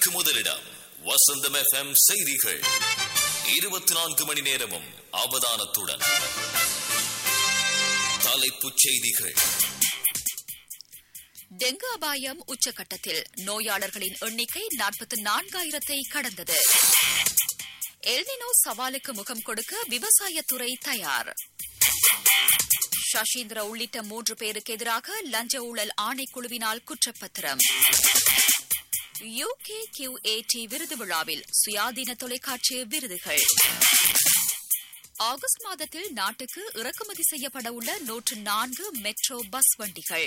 மணிக்கு முதலிடம் வசந்தம் எஃப்எம் செய்திகள் இருபத்தி நான்கு மணி நேரமும் அவதானத்துடன் தலைப்புச் செய்திகள் டெங்கு அபாயம் உச்சகட்டத்தில் நோயாளர்களின் எண்ணிக்கை நாற்பத்தி நான்காயிரத்தை கடந்தது எல்னினோ சவாலுக்கு முகம் கொடுக்க விவசாயத்துறை தயார் சஷீந்திர உள்ளிட்ட மூன்று பேருக்கு எதிராக லஞ்ச ஊழல் ஆணைக்குழுவினால் குற்றப்பத்திரம் யூகே கியூஏடி விருது விழாவில் சுயாதீன தொலைக்காட்சி விருதுகள் ஆகஸ்ட் மாதத்தில் நாட்டுக்கு இறக்குமதி செய்யப்பட உள்ள நூற்று நான்கு மெட்ரோ பஸ் வண்டிகள்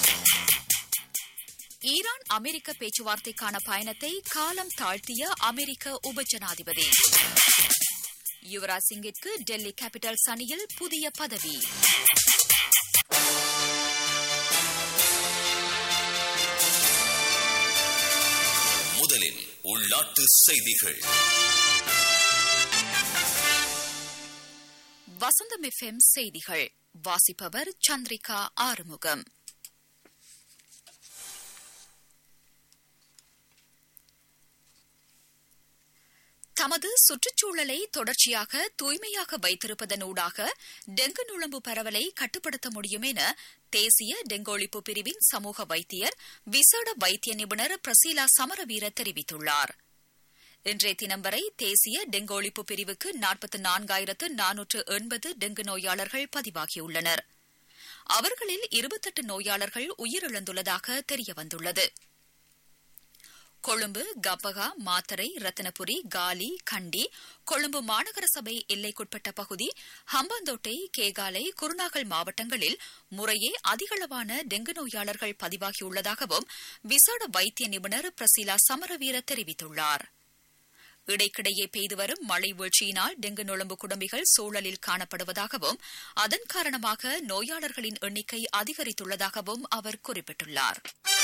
ஈரான் அமெரிக்க பேச்சுவார்த்தைக்கான பயணத்தை காலம் தாழ்த்திய அமெரிக்க உபஜனாதிபதி யுவராஜ் சிங்கிற்கு டெல்லி கேபிட்டல்ஸ் அணியில் புதிய பதவி முதலில் உள்நாட்டு செய்திகள் வசந்தம் எஃப்எம் செய்திகள் வாசிப்பவர் சந்திரிகா ஆறுமுகம் தமது சுற்றுச்சூழலை தொடர்ச்சியாக தூய்மையாக வைத்திருப்பதனூடாக டெங்கு நுழம்பு பரவலை கட்டுப்படுத்த முடியும் என தேசிய டெங்கு ஒழிப்பு பிரிவின் சமூக வைத்தியர் விசேட வைத்திய நிபுணர் பிரசீலா சமரவீர தெரிவித்துள்ளார் இன்றைய தினம் வரை தேசிய டெங்கு ஒழிப்பு பிரிவுக்கு நாற்பத்தி நான்காயிரத்து நானூற்று எண்பது டெங்கு நோயாளர்கள் பதிவாகியுள்ளனர் அவர்களில் இருபத்தெட்டு நோயாளர்கள் உயிரிழந்துள்ளதாக தெரியவந்துள்ளது கொழும்பு கப்பகா மாத்தரை ரத்தினபுரி காலி கண்டி கொழும்பு மாநகர சபை எல்லைக்குட்பட்ட பகுதி ஹம்பாந்தோட்டை கேகாலை குருநாகல் மாவட்டங்களில் முறையே அதிகளவான டெங்கு நோயாளர்கள் பதிவாகியுள்ளதாகவும் விசேட வைத்திய நிபுணர் பிரசீலா சமரவீர தெரிவித்துள்ளார் இடைக்கிடையே பெய்து வரும் மழை வீழ்ச்சியினால் டெங்கு நுழம்பு குடம்பிகள் சூழலில் காணப்படுவதாகவும் அதன் காரணமாக நோயாளர்களின் எண்ணிக்கை அதிகரித்துள்ளதாகவும் அவர் குறிப்பிட்டுள்ளார்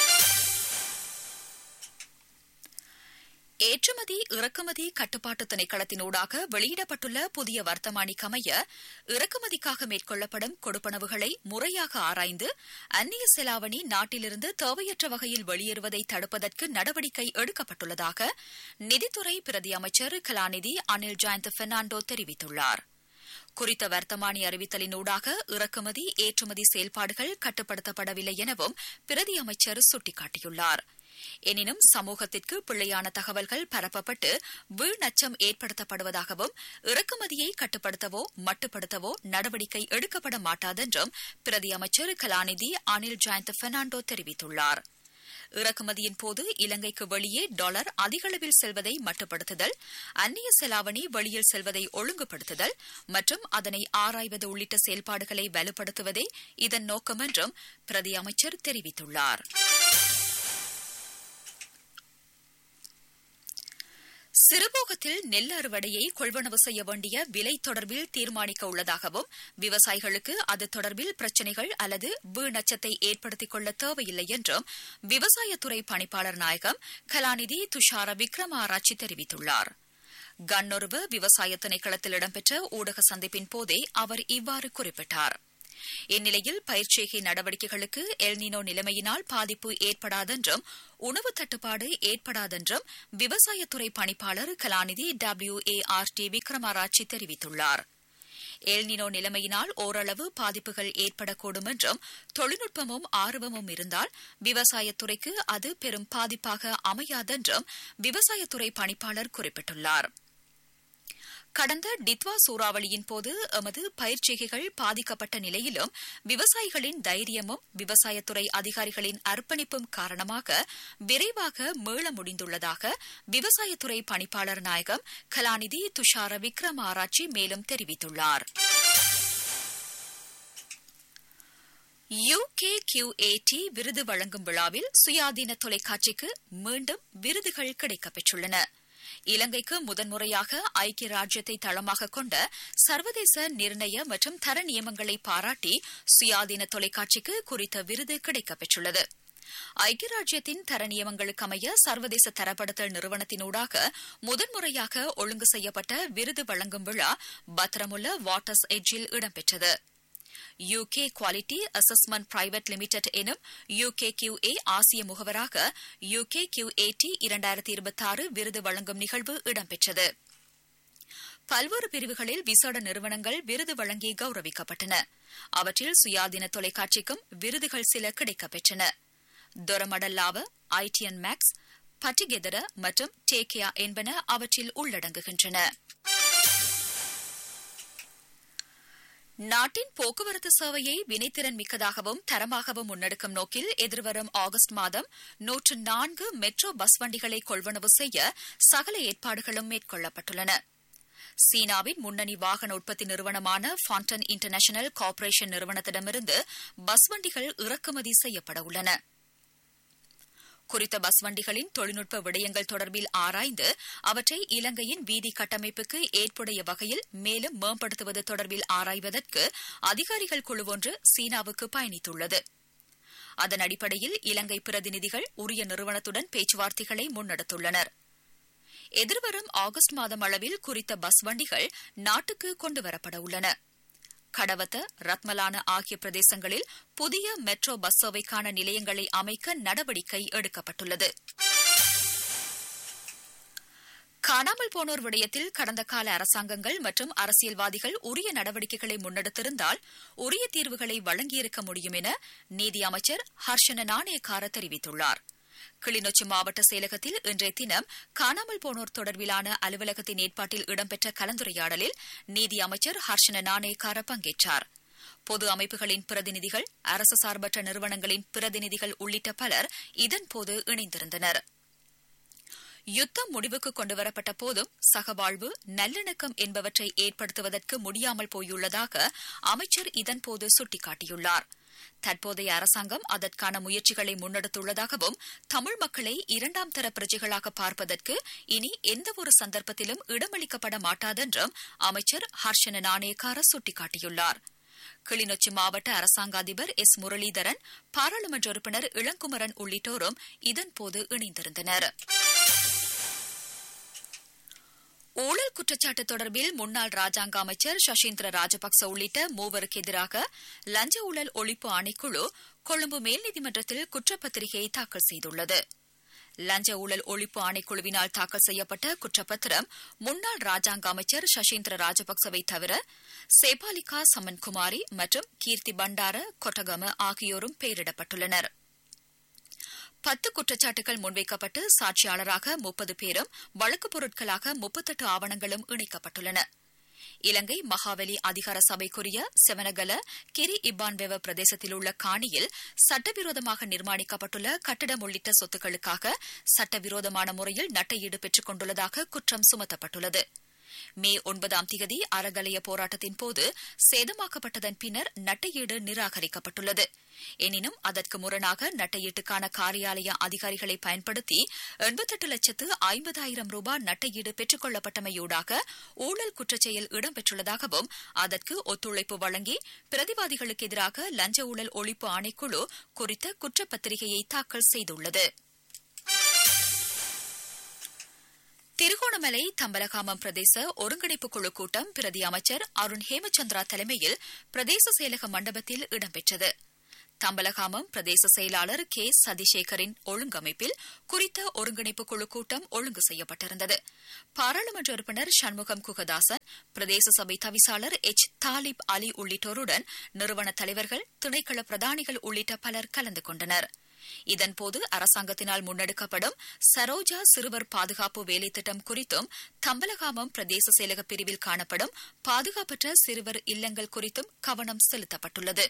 ஏற்றுமதி இறக்குமதி கட்டுப்பாட்டு திணைக்களத்தினூடாக வெளியிடப்பட்டுள்ள புதிய வர்த்தமானிக்கமைய இறக்குமதிக்காக மேற்கொள்ளப்படும் கொடுப்பனவுகளை முறையாக ஆராய்ந்து அந்நிய செலாவணி நாட்டிலிருந்து தேவையற்ற வகையில் வெளியேறுவதை தடுப்பதற்கு நடவடிக்கை எடுக்கப்பட்டுள்ளதாக நிதித்துறை பிரதி அமைச்சர் கலாநிதி அனில் ஜெயந்த் பெர்னாண்டோ தெரிவித்துள்ளார் குறித்த வர்த்தமானி அறிவித்தலினூடாக இறக்குமதி ஏற்றுமதி செயல்பாடுகள் கட்டுப்படுத்தப்படவில்லை எனவும் பிரதி அமைச்சர் சுட்டிக்காட்டியுள்ளார் எனினும் சமூகத்திற்கு பிள்ளையான தகவல்கள் பரப்பப்பட்டு வீணச்சம் ஏற்படுத்தப்படுவதாகவும் இறக்குமதியை கட்டுப்படுத்தவோ மட்டுப்படுத்தவோ நடவடிக்கை எடுக்கப்பட மாட்டாதென்றும் பிரதி அமைச்சர் கலாநிதி அனில் ஜெயந்த் பெர்னாண்டோ தெரிவித்துள்ளார் இறக்குமதியின் போது இலங்கைக்கு வெளியே டாலர் அதிகளவில் செல்வதை மட்டுப்படுத்துதல் அந்நிய செலாவணி வெளியில் செல்வதை ஒழுங்குபடுத்துதல் மற்றும் அதனை ஆராய்வது உள்ளிட்ட செயல்பாடுகளை வலுப்படுத்துவதே இதன் நோக்கம் என்றும் பிரதி அமைச்சர் தெரிவித்துள்ளார் சிறுபோகத்தில் நெல் அறுவடையை கொள்வனவு செய்ய வேண்டிய விலை தொடர்பில் தீர்மானிக்க உள்ளதாகவும் விவசாயிகளுக்கு அது தொடர்பில் பிரச்சினைகள் அல்லது வீணச்சத்தை ஏற்படுத்திக் கொள்ள தேவையில்லை என்றும் விவசாயத்துறை பணிப்பாளர் நாயகம் கலாநிதி துஷார விக்ரமாராய்ச்சி தெரிவித்துள்ளார் கண்ணொருவு விவசாய திணைக்களத்தில் இடம்பெற்ற ஊடக சந்திப்பின் போதே அவர் இவ்வாறு குறிப்பிட்டார் இந்நிலையில் பயிர்ச்சேகை நடவடிக்கைகளுக்கு எல்னினோ நிலைமையினால் பாதிப்பு ஏற்படாதென்றும் உணவு தட்டுப்பாடு ஏற்படாதென்றும் விவசாயத்துறை பணிப்பாளர் கலாநிதி W A R D Wickramarachchi தெரிவித்துள்ளார் எல்னினோ நிலைமையினால் ஓரளவு பாதிப்புகள் ஏற்படக்கூடும் என்றும் தொழில்நுட்பமும் ஆர்வமும் இருந்தால் விவசாயத்துறைக்கு அது பெரும் பாதிப்பாக அமையாதென்றும் விவசாயத்துறை பணிப்பாளர் குறிப்பிட்டுள்ளார் கடந்த டித்வா சூறாவளியின் போது எமது பயிர்ச்செய்கைகள் பாதிக்கப்பட்ட நிலையிலும் விவசாயிகளின் தைரியமும் விவசாயத்துறை அதிகாரிகளின் அர்ப்பணிப்பும் காரணமாக விரைவாக மீள முடிந்துள்ளதாக விவசாயத்துறை பணிப்பாளர் நாயகம் கலாநிதி துஷார விக்ரம் ஆராய்ச்சி மேலும் தெரிவித்துள்ளார் யூகே கியூஏடி விருது வழங்கும் விழாவில் சுயாதீன தொலைக்காட்சிக்கு மீண்டும் விருதுகள் கிடைக்கப்பெற்றுள்ளன இலங்கைக்கு முதன்முறையாக ஐக்கிய ராஜ்யத்தை தளமாக கொண்ட சர்வதேச நிர்ணய மற்றும் தர நியமங்களை பாராட்டி சுயாதீன தொலைக்காட்சிக்கு குறித்த விருது கிடைக்கப்பெற்றுள்ளது ஐக்கிய ராஜ்யத்தின் தர நியமங்களுக்கு அமைய சர்வதேச தரப்படுத்தல் நிறுவனத்தினூடாக முதன்முறையாக ஒழுங்கு செய்யப்பட்ட விருது வழங்கும் விழா பத்திரமுல்ல வாட்டர்ஸ் எட்ஜில் இடம்பெற்றது UK quality assessment private limited எனும் யூகே கியூஏ ஆசிய முகவராக யூகே கியூஏடி இரண்டாயிரத்தி இருபத்தாறு விருது வழங்கும் நிகழ்வு இடம்பெற்றது பல்வேறு பிரிவுகளில் விசேட நிறுவனங்கள் விருது வழங்கி கௌரவிக்கப்பட்டன அவற்றில் சுயாதீன தொலைக்காட்சிக்கும் விருதுகள் சில கிடைக்கப்பெற்றன தொரமடல்லாவ ஐடிஎன் மேக்ஸ் பட்டிகெதர மற்றும் டேக்கியா என்பன அவற்றில் உள்ளடங்குகின்றன நாட்டின் போக்குவரத்து சேவையை வினைத்திறன் மிக்கதாகவும் தரமாகவும் முன்னெடுக்கும் நோக்கில் எதிர்வரும் ஆகஸ்ட் மாதம் நூற்று நான்கு மெட்ரோ பஸ் வண்டிகளை கொள்வனவு செய்ய சகல ஏற்பாடுகளும் மேற்கொள்ளப்பட்டுள்ளன சீனாவின் முன்னணி வாகன உற்பத்தி நிறுவனமான ஃபாண்டன் இன்டர்நேஷனல் கார்ப்பரேஷன் நிறுவனத்திடமிருந்து பஸ் வண்டிகள் இறக்குமதி செய்யப்பட உள்ளன குறித்த பஸ் வண்டிகளின் தொழில்நுட்ப விடயங்கள் தொடர்பில் ஆராய்ந்து அவற்றை இலங்கையின் வீதி கட்டமைப்புக்கு ஏற்புடைய வகையில் மேலும் மேம்படுத்துவது தொடர்பில் ஆராய்வதற்கு அதிகாரிகள் குழு ஒன்று சீனாவுக்கு பயணித்துள்ளது அதன் அடிப்படையில் இலங்கை பிரதிநிதிகள் உரிய நிறுவனத்துடன் பேச்சுவார்த்தைகளை முன்னெடுத்துள்ளனர் எதிர்வரும் ஆகஸ்ட் மாதம் அளவில் குறித்த பஸ் வண்டிகள் நாட்டுக்கு கொண்டுவரப்பட உள்ளன கடவத்த ரத்மலான ஆகிய பிரதேசங்களில் புதிய மெட்ரோ பஸ் சேவைக்கான நிலையங்களை அமைக்க நடவடிக்கை எடுக்கப்பட்டுள்ளது காணாமல் போனோர் விடயத்தில் கடந்த கால அரசாங்கங்கள் மற்றும் அரசியல்வாதிகள் உரிய நடவடிக்கைகளை முன்னெடுத்திருந்தால் உரிய தீர்வுகளை வழங்கியிருக்க முடியும் என நீதி அமைச்சர் ஹர்ஷன நாணயக்கார தெரிவித்துள்ளார் கிளிநொச்சி மாவட்ட செயலகத்தில் இன்றைய தினம் காணாமல் போனோர் தொடர்பிலான அலுவலகத்தின் ஏற்பாட்டில் இடம்பெற்ற கலந்துரையாடலில் நீதி அமைச்சர் ஹர்ஷன நாணயக்கார பங்கேற்றார் பொது அமைப்புகளின் பிரதிநிதிகள் அரசு சார்பற்ற நிறுவனங்களின் பிரதிநிதிகள் உள்ளிட்ட பலர் இதன்போது இணைந்திருந்தனர் யுத்தம் முடிவுக்கு கொண்டுவரப்பட்ட போதும் சகவாழ்வு நல்லிணக்கம் என்பவற்றை ஏற்படுத்துவதற்கு முடியாமல் போயுள்ளதாக அமைச்சர் இதன்போது சுட்டிக்காட்டியுள்ளார் தற்போதைய அரசாங்கம் அதற்கான முயற்சிகளை முன்னெடுத்துள்ளதாகவும் தமிழ் மக்களை இரண்டாம் தர பிரஜைகளாக பார்ப்பதற்கு இனி எந்தவொரு சந்தர்ப்பத்திலும் இடமளிக்கப்பட மாட்டாதென்றும் அமைச்சர் ஹர்ஷன நாணயக்கார சுட்டிக்காட்டியுள்ளார் கிளிநொச்சி மாவட்ட அரசாங்க அதிபர் எஸ் முரளிதரன் பாராளுமன்ற உறுப்பினர் இளங்குமரன் உள்ளிட்டோரும் இதன்போது இணைந்திருந்தனர் ஊழல் குற்றச்சாட்டு தொடர்பில் முன்னாள் ராஜாங்க அமைச்சர் சசீந்திர ராஜபக்ச உள்ளிட்ட மூவருக்கு எதிராக லஞ்ச ஊழல் ஒழிப்பு ஆணைக்குழு கொழும்பு மேல் நீதிமன்றத்தில் குற்றப்பத்திரிகையை தாக்கல் செய்துள்ளது லஞ்ச ஊழல் ஒழிப்பு ஆணைக்குழுவினால் தாக்கல் செய்யப்பட்ட குற்றப்பத்திரம் முன்னாள் ராஜாங்க அமைச்சர் சசீந்திர ராஜபக்சவை தவிர சேபாலிகா சமன்குமாரி மற்றும் கீர்த்தி பண்டார கொட்டகம ஆகியோரும் பெயரிடப்பட்டுள்ளனா் பத்து குற்றச்சாட்டுகள் முன்வைக்கப்பட்டு சாட்சியாளராக முப்பது பேரும் வழக்குப் பொருட்களாக முப்பத்தெட்டு ஆவணங்களும் இணைக்கப்பட்டுள்ளன இலங்கை மகாவலி அதிகார சபைக்குரிய செவனகல கிரி இப்பான்வெவ பிரதேசத்தில் உள்ள காணியில் சட்டவிரோதமாக நிர்மாணிக்கப்பட்டுள்ள கட்டடம் உள்ளிட்ட சொத்துக்களுக்காக சட்டவிரோதமான முறையில் நட்டையீடு பெற்றுக் கொண்டுள்ளதாக குற்றம் சுமத்தப்பட்டுள்ளது மே ஒன்பதாம் தேதி அறகலைய போராட்டத்தின் போது சேதமாக்கப்பட்டதன் பின்னர் நட்டையீடு நிராகரிக்கப்பட்டுள்ளது எனினும் அதற்கு முரணாக நட்டையீட்டுக்கான காரியாலய அதிகாரிகளை பயன்படுத்தி எண்பத்தெட்டு லட்சத்து ஐம்பதாயிரம் ரூபாய் நட்டையீடு பெற்றுக் கொள்ளப்பட்டமையூடாக ஊழல் குற்றச்செயல் இடம்பெற்றுள்ளதாகவும் அதற்கு ஒத்துழைப்பு வழங்கி பிரதிவாதிகளுக்கு எதிராக லஞ்ச ஊழல் ஒழிப்பு ஆணைக்குழு குறித்த குற்றப்பத்திரிகையை தாக்கல் செய்துள்ளது திருகோணமலை தம்பலகாமம் பிரதேச ஒருங்கிணைப்பு குழு கூட்டம் பிரதி அமைச்சர் அருண் ஹேமச்சந்திரா தலைமையில் பிரதேச செயலக மண்டபத்தில் இடம்பெற்றது தம்பலகாமம் பிரதேச செயலாளர் கே சதிசேகரின் ஒழுங்கமைப்பில் குறித்த ஒருங்கிணைப்பு குழு கூட்டம் ஒழுங்கு செய்யப்பட்டிருந்தது பாராளுமன்ற உறுப்பினர் சண்முகம் குகதாசன் பிரதேச சபை தவிசாளர் எச் தாலிப் அலி உள்ளிட்டோருடன் நிறுவன தலைவர்கள் திணைக்கள பிரதானிகள் உள்ளிட்ட பலர் கலந்து கொண்டனா் இதன்போது அரசாங்கத்தினால் முன்னெடுக்கப்படும் சரோஜா சிறுவர் பாதுகாப்பு வேலைத்திட்டம் குறித்தும் தம்பலகாமம் பிரதேச செயலக பிரிவில் காணப்படும் பாதுகாப்பற்ற சிறுவர் இல்லங்கள் குறித்தும் கவனம் செலுத்தப்பட்டுள்ளது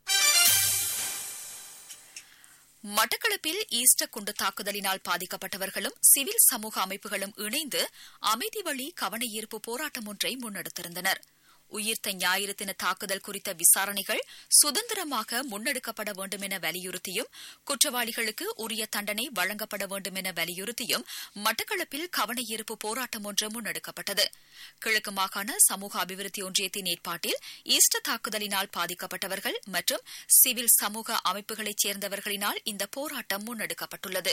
மட்டக்களப்பில் ஈஸ்டர் குண்டு தாக்குதலினால் பாதிக்கப்பட்டவர்களும் சிவில் சமூக அமைப்புகளும் இணைந்து அமைதி வழி கவன ஈர்ப்பு போராட்டம் ஒன்றை முன்னெடுத்திருந்தனா் உயிர்த்த ஞாயிறு தின தாக்குதல் குறித்த விசாரணைகள் சுதந்திரமாக முன்னெடுக்கப்பட வேண்டும் என வலியுறுத்தியும் குற்றவாளிகளுக்கு உரிய தண்டனை வழங்கப்பட வேண்டும் என வலியுறுத்தியும் மட்டக்களப்பில் கவன ஈர்ப்பு போராட்டம் ஒன்று முன்னெடுக்கப்பட்டது கிழக்கு மாகாண சமூக அபிவிருத்தி ஒன்றியத்தின் ஏற்பாட்டில் ஈஸ்டர் தாக்குதலினால் பாதிக்கப்பட்டவர்கள் மற்றும் சிவில் சமூக அமைப்புகளைச் சேர்ந்தவர்களினால் இந்த போராட்டம் முன்னெடுக்கப்பட்டுள்ளது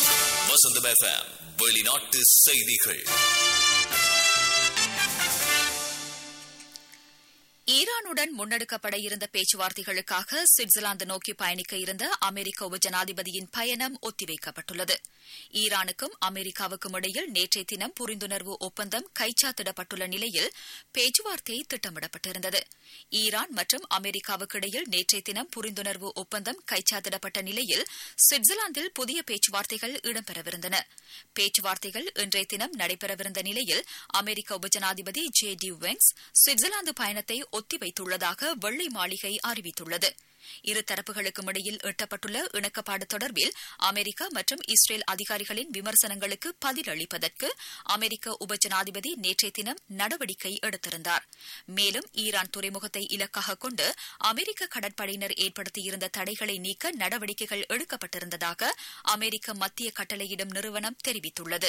வசந்தம் எஃப்எம் வெளிநாட்டு செய்திகள் ஈரானுடன் முன்னெடுக்கப்பட இருந்த பேச்சுவார்த்தைகளுக்காக சுவிட்சர்லாந்து நோக்கி பயணிக்க இருந்த அமெரிக்க உபஜனாதிபதியின் பயணம் ஒத்திவைக்கப்பட்டுள்ளது ஈரானுக்கும் அமெரிக்காவுக்கும் இடையில் நேற்றைய தினம் புரிந்துணர்வு ஒப்பந்தம் கைச்சாத்திடப்பட்டுள்ள நிலையில் பேச்சுவார்த்தை திட்டமிடப்பட்டிருந்தது ஈரான் மற்றும் அமெரிக்காவுக்கு இடையில் நேற்றைய தினம் புரிந்துணர்வு ஒப்பந்தம் கைச்சாத்திடப்பட்ட நிலையில் சுவிட்சர்லாந்தில் புதிய பேச்சுவார்த்தைகள் இடம்பெறவிருந்தன பேச்சுவார்த்தைகள் இன்றைய தினம் நடைபெறவிருந்த நிலையில் அமெரிக்க உபஜனாதிபதி ஜே டி வெங்ஸ் சுவிட்சர்லாந்து பயணத்தை ஒத்திவைத்துள்ளதாக வெள்ளை மாளிகை அறிவித்துள்ளது இரு தரப்புகளுக்கும் இடையில் எட்டப்பட்டுள்ள இணக்கப்பாடு தொடர்பில் அமெரிக்கா மற்றும் இஸ்ரேல் அதிகாரிகளின் விமர்சனங்களுக்கு பதிலளிப்பதற்கு அமெரிக்க உபஜனாதிபதி நேற்றைய தினம் நடவடிக்கை எடுத்திருந்தார் மேலும் ஈரான் துறைமுகத்தை இலக்காக கொண்டு அமெரிக்க கடற்படையினர் ஏற்படுத்தியிருந்த தடைகளை நீக்க நடவடிக்கைகள் எடுக்கப்பட்டிருந்ததாக அமெரிக்க மத்திய கட்டளையிடும் நிறுவனம் தெரிவித்துள்ளது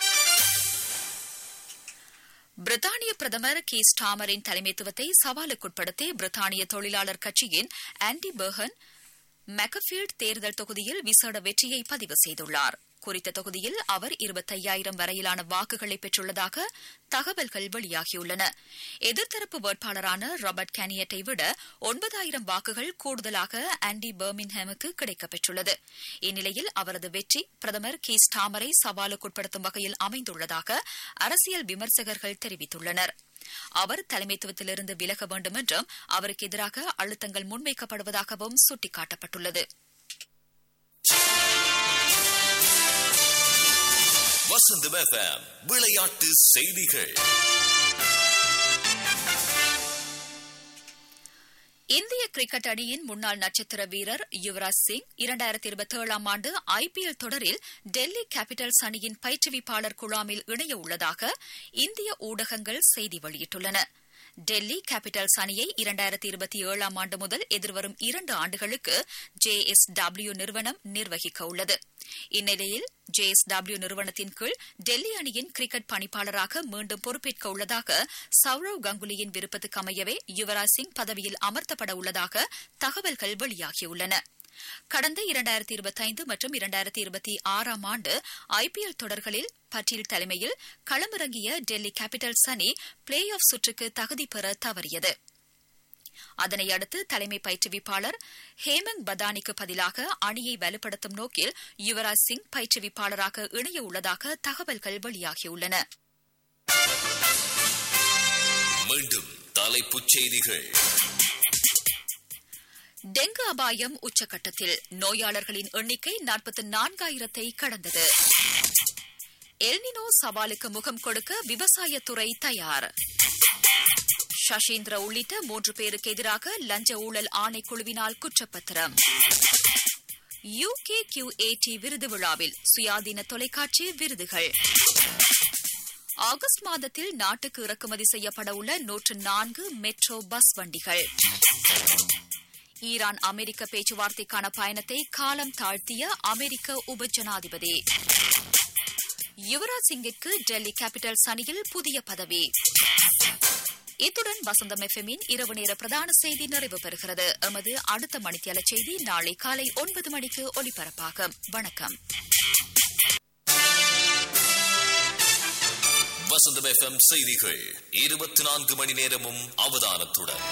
பிரித்தானிய பிரதமர் கீ ஸ்டாமரின் தலைமைத்துவத்தை சவாலுக்குட்படுத்தி பிரித்தானிய தொழிலாளர் கட்சியின் ஆண்டி பெர்கன் மெக்கஃபீல்ட் தேர்தல் தொகுதியில் விசேட வெற்றியை பதிவு செய்துள்ளார் குறித்த தொகுதியில் அவர் இருபத்தையாயிரம் வரையிலான வாக்குகளை பெற்றுள்ளதாக தகவல்கள் வெளியாகியுள்ளன எதிர்த்தரப்பு வேட்பாளரான ராபர்ட் கேனியட்டை விட ஒன்பதாயிரம் வாக்குகள் கூடுதலாக ஆண்டி பர்மின்ஹாமுக்கு கிடைக்கப்பெற்றுள்ளது இந்நிலையில் அவரது வெற்றி பிரதமர் கீ ஸ்டாமரை சவாலுக்குட்படுத்தும் வகையில் அமைந்துள்ளதாக அரசியல் விமர்சகர்கள் தெரிவித்துள்ளனர் அவர் தலைமைத்துவத்திலிருந்து விலக வேண்டும் என்றும் அவருக்கு எதிராக அழுத்தங்கள் முன்வைக்கப்படுவதாகவும் சுட்டிக்காட்டப்பட்டுள்ளது வசந்தம் எஃப்எம் விளையாட்டு செய்திகள் இந்திய கிரிக்கெட் அணியின் முன்னாள் நட்சத்திர வீரர் யுவராஜ் சிங் இரண்டாயிரத்தி இருபத்தி ஏழாம் ஆண்டு ஐபிஎல் தொடரில் டெல்லி கேபிட்டல்ஸ் அணியின் பயிற்றுவிப்பாளர் குழாமில் இணைய உள்ளதாக இந்திய ஊடகங்கள் செய்தி வெளியிட்டுள்ளன டெல்லி கேபிட்டல்ஸ் அணியை இரண்டாயிரத்தி இருபத்தி ஏழாம் ஆண்டு முதல் எதிர்வரும் இரண்டு ஆண்டுகளுக்கு ஜே எஸ் டபிள்யூ நிறுவனம் நிர்வகிக்க உள்ளது இந்நிலையில் ஜே எஸ் டபிள்யூ நிறுவனத்தின் கீழ் டெல்லி அணியின் கிரிக்கெட் பணிப்பாளராக மீண்டும் பொறுப்பேற்க உள்ளதாக சௌரவ் கங்குலியின் விருப்பத்துக்கு அமையவே யுவராஜ் சிங் பதவியில் அமர்த்தப்பட உள்ளதாக தகவல்கள் வெளியாகியுள்ளன கடந்த இரண்டாயிரத்தி இருபத்தைந்து மற்றும் இரண்டாயிரத்தி இருபத்தி ஆறாம் ஆண்டு ஐபிஎல் தொடர்களில் பட்டீல் தலைமையில் களமிறங்கிய டெல்லி கேபிட்டல்ஸ் அணி பிளே ஆஃப் சுற்றுக்கு தகுதி பெற தவறியது அதனையடுத்து தலைமை பயிற்றுவிப்பாளர் ஹேமந்த் பதானிக்கு பதிலாக அணியை வலுப்படுத்தும் நோக்கில் யுவராஜ் சிங் பயிற்றுவிப்பாளராக இணைய உள்ளதாக தகவல்கள் வெளியாகியுள்ளன மீண்டும் தலைப்புச் செய்திகள் டெங்கு அபாயம் உச்சக்கட்டத்தில் நோயாளர்களின் எண்ணிக்கை நாற்பத்தி நான்காயிரத்தை கடந்தது எல்னினோ சவாலுக்கு முகம் கொடுக்க விவசாயத்துறை தயார் சஷீந்திர உள்ளிட்ட மூன்று பேருக்கு எதிராக லஞ்ச ஊழல் ஆணைக்குழுவினால் குற்றப்பத்திரம் யுகே கியூஏடி விருது விழாவில் சுயாதீன தொலைக்காட்சி விருதுகள் ஆகஸ்ட் மாதத்தில் நாட்டுக்கு இறக்குமதி செய்யப்பட உள்ள நூற்று நான்கு மெட்ரோ பஸ் வண்டிகள் ஈரான் அமெரிக்க பேச்சுவார்த்தைக்கான பயணத்தை காலம் தாழ்த்திய அமெரிக்க உபஜனாதிபதி யுவராஜ் சிங்கிற்கு டெல்லி கேபிட்டல்ஸ் அணியில் புதிய பதவி இத்துடன் வசந்தம் எஃப்எம்மின் இரவு நேர பிரதான செய்தி நிறைவு பெறுகிறது எமது அடுத்த மணித்தியால செய்தி நாளை காலை ஒன்பது மணிக்கு ஒலிபரப்பாகும் வணக்கம் வசந்தம் எஃப்எம் செய்திகள் இருபத்தி நான்கு மணி நேரமும் அவதானத்துடன்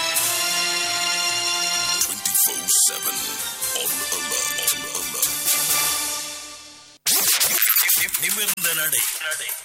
24-7 on alert. On alert. நிமிர்ந்த நடை